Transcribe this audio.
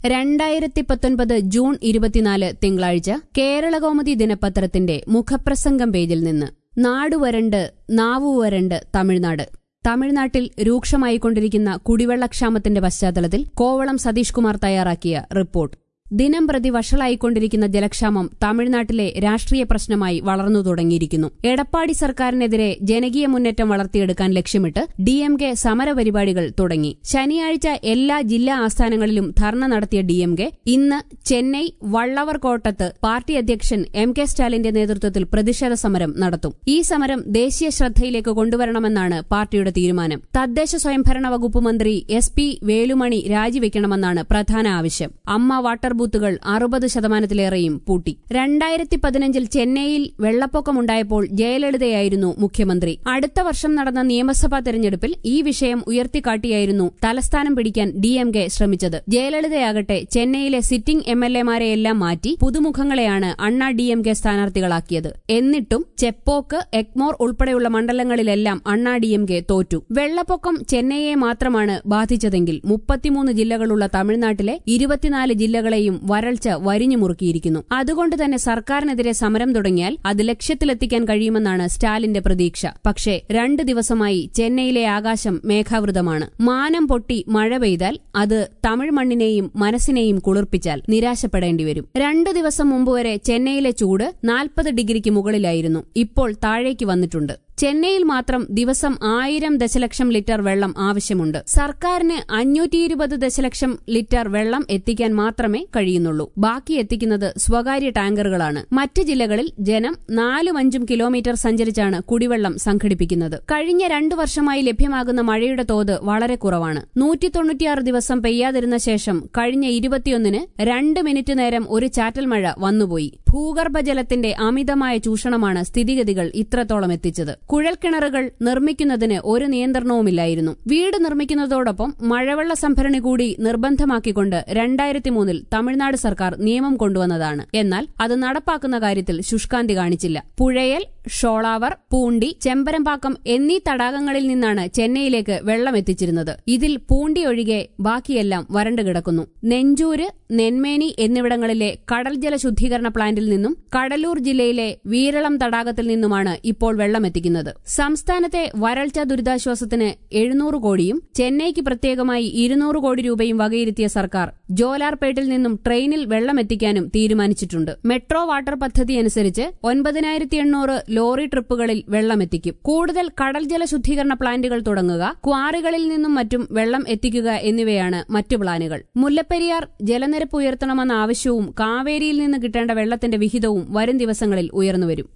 രണ്ടായിരത്തി പത്തൊൻപത് ജൂൺ ഇരുപത്തിനാല് തിങ്കളാഴ്ച കേരളകൗമുദി ദിനപത്രത്തിന്റെ മുഖപ്രസംഗം പേജിൽ നിന്ന് നാടുവരണ്ട് നാവുവരണ്ട് തമിഴ്നാട് തമിഴ്നാട്ടിൽ രൂക്ഷമായിക്കൊണ്ടിരിക്കുന്ന കുടിവെള്ളക്ഷാമത്തിന്റെ പശ്ചാത്തലത്തിൽ കോവളം സതീഷ് കുമാർ തയ്യാറാക്കിയ റിപ്പോർട്ട് ദിനം പ്രതി വഷളായിക്കൊണ്ടിരിക്കുന്ന ജലക്ഷാമം തമിഴ്നാട്ടിലെ രാഷ്ട്രീയ പ്രശ്നമായി വളർന്നു തുടങ്ങിയിരിക്കുന്നു എടപ്പാടി സർക്കാരിനെതിരെ ജനകീയ മുന്നേറ്റം വളർത്തിയെടുക്കാൻ ലക്ഷ്യമിട്ട് ഡിഎംകെ സമരപരിപാടികൾ തുടങ്ങി ശനിയാഴ്ച എല്ലാ ജില്ലാ ആസ്ഥാനങ്ങളിലും ധർണ നടത്തിയ ഡിഎംകെ ഇന്ന് ചെന്നൈ വള്ളവർകോട്ടത്ത് പാർട്ടി അധ്യക്ഷൻ എം കെ സ്റ്റാലിന്റെ നേതൃത്വത്തിൽ പ്രതിഷേധ സമരം നടത്തും ഈ സമരം ദേശീയ ശ്രദ്ധയിലേക്ക് കൊണ്ടുവരണമെന്നാണ് പാർട്ടിയുടെ തീരുമാനം തദ്ദേശ സ്വയംഭരണ വകുപ്പ് മന്ത്രി എസ് പി വേലുമണി രാജിവെക്കണമെന്നാണ് പ്രധാന ആവശ്യം അമ്മ വാട്ടർ ബൂത്തുകൾ അറുപത് ശതമാനത്തിലേറെയും പൂട്ടി രണ്ടായിരത്തി പതിനഞ്ചിൽ ചെന്നൈയിൽ വെള്ളപ്പൊക്കമുണ്ടായപ്പോൾ ജയലളിതയായിരുന്നു മുഖ്യമന്ത്രി അടുത്ത വർഷം നടന്ന നിയമസഭാ തെരഞ്ഞെടുപ്പിൽ ഈ വിഷയം ഉയർത്തിക്കാട്ടിയായിരുന്നു തലസ്ഥാനം പിടിക്കാൻ ഡിഎംകെ ശ്രമിച്ചത് ജയലളിതയാകട്ടെ ചെന്നൈയിലെ സിറ്റിംഗ് എം എൽ എമാരെയെല്ലാം മാറ്റി പുതുമുഖങ്ങളെയാണ് അണ്ണാ ഡിഎംകെ സ്ഥാനാർത്ഥികളാക്കിയത് എന്നിട്ടും ചെപ്പോക്ക് എക്മോർ ഉൾപ്പെടെയുള്ള മണ്ഡലങ്ങളിലെല്ലാം അണ്ണാ ഡിഎംകെ തോറ്റു വെള്ളപ്പൊക്കം ചെന്നൈയെ മാത്രമാണ് ബാധിച്ചതെങ്കിൽ മുപ്പത്തിമൂന്ന് ജില്ലകളുള്ള തമിഴ്നാട്ടിലെ ഇരുപത്തിനാല് ജില്ലകളെയും വരൾച്ച വരിഞ്ഞു മുറുക്കിയിരിക്കുന്നു അതുകൊണ്ട് തന്നെ സർക്കാരിനെതിരെ സമരം തുടങ്ങിയാൽ അത് ലക്ഷ്യത്തിലെത്തിക്കാൻ കഴിയുമെന്നാണ് സ്റ്റാലിന്റെ പ്രതീക്ഷ പക്ഷേ രണ്ട് ദിവസമായി ചെന്നൈയിലെ ആകാശം മേഘാവൃതമാണ് മാനം പൊട്ടി മഴ പെയ്താൽ അത് തമിഴ് മണ്ണിനെയും മനസ്സിനെയും കുളിർപ്പിച്ചാൽ നിരാശപ്പെടേണ്ടിവരും രണ്ടു ദിവസം മുമ്പ് വരെ ചെന്നൈയിലെ ചൂട് നാൽപ്പത് ഡിഗ്രിക്ക് മുകളിലായിരുന്നു ഇപ്പോൾ താഴേക്ക് വന്നിട്ടുണ്ട് ചെന്നൈയിൽ മാത്രം ദിവസം ആയിരം ദശലക്ഷം ലിറ്റർ വെള്ളം ആവശ്യമുണ്ട് സർക്കാരിന് അഞ്ഞൂറ്റി ഇരുപത് ദശലക്ഷം ലിറ്റർ വെള്ളം എത്തിക്കാൻ മാത്രമേ കഴിയുന്നുള്ളൂ ബാക്കി എത്തിക്കുന്നത് സ്വകാര്യ ടാങ്കറുകളാണ് മറ്റ് ജില്ലകളിൽ ജനം നാലും അഞ്ചും കിലോമീറ്റർ സഞ്ചരിച്ചാണ് കുടിവെള്ളം സംഘടിപ്പിക്കുന്നത് കഴിഞ്ഞ രണ്ടു വർഷമായി ലഭ്യമാകുന്ന മഴയുടെ തോത് വളരെ കുറവാണ് നൂറ്റി തൊണ്ണൂറ്റിയാറ് ദിവസം പെയ്യാതിരുന്ന ശേഷം കഴിഞ്ഞ ഇരുപത്തിയൊന്നിന് രണ്ട് മിനിറ്റ് നേരം ഒരു ചാറ്റൽ മഴ വന്നുപോയി ഭൂഗർഭജലത്തിന്റെ അമിതമായ ചൂഷണമാണ് സ്ഥിതിഗതികൾ ഇത്രത്തോളം എത്തിച്ചത് കുഴൽക്കിണറുകൾ നിർമ്മിക്കുന്നതിന് ഒരു നിയന്ത്രണവുമില്ലായിരുന്നു വീട് നിർമ്മിക്കുന്നതോടൊപ്പം മഴവെള്ള സംഭരണി കൂടി നിർബന്ധമാക്കിക്കൊണ്ട് രണ്ടായിരത്തി മൂന്നിൽ തമിഴ്നാട് സർക്കാർ നിയമം കൊണ്ടുവന്നതാണ് എന്നാൽ അത് നടപ്പാക്കുന്ന കാര്യത്തിൽ ശുഷ്കാന്തി കാണിച്ചില്ല പുഴയൽ ഷോളാവർ പൂണ്ടി ചെമ്പരമ്പാക്കം എന്നീ തടാകങ്ങളിൽ നിന്നാണ് ചെന്നൈയിലേക്ക് വെള്ളം എത്തിച്ചിരുന്നത് ഇതിൽ പൂണ്ടി ഒഴികെ ബാക്കിയെല്ലാം വരണ്ടു കിടക്കുന്നു നെഞ്ചൂര് നെന്മേനി എന്നിവിടങ്ങളിലെ കടൽ ജല ശുദ്ധീകരണ പ്ലാന്റിൽ നിന്നും കടലൂർ ജില്ലയിലെ വീരളം തടാകത്തിൽ നിന്നുമാണ് ഇപ്പോൾ വെള്ളം എത്തിക്കുന്നത് സംസ്ഥാനത്തെ വരൾച്ച ദുരിതാശ്വാസത്തിന് എഴുന്നൂറ് കോടിയും ചെന്നൈക്ക് പ്രത്യേകമായി ഇരുന്നൂറ് കോടി രൂപയും വകയിരുത്തിയ സർക്കാർ ജോലാർപേട്ടിൽ നിന്നും ട്രെയിനിൽ വെള്ളം എത്തിക്കാനും തീരുമാനിച്ചിട്ടുണ്ട് മെട്രോ വാട്ടർ പദ്ധതി അനുസരിച്ച് ഒൻപതിനായിരത്തി എണ്ണൂറ് ലോറി ട്രിപ്പുകളിൽ വെള്ളം എത്തിക്കും കൂടുതൽ കടൽ ജല ശുദ്ധീകരണ പ്ലാന്റുകൾ തുടങ്ങുക ക്വാറികളിൽ നിന്നും മറ്റും വെള്ളം എത്തിക്കുക എന്നിവയാണ് മറ്റു പ്ലാനുകൾ മുല്ലപ്പെരിയാർ ജലനിരപ്പ് ഉയർത്തണമെന്ന ആവശ്യവും കാവേരിയിൽ നിന്ന് കിട്ടേണ്ട വെള്ളത്തിന്റെ വിഹിതവും വരും ദിവസങ്ങളിൽ ഉയർന്നുവരും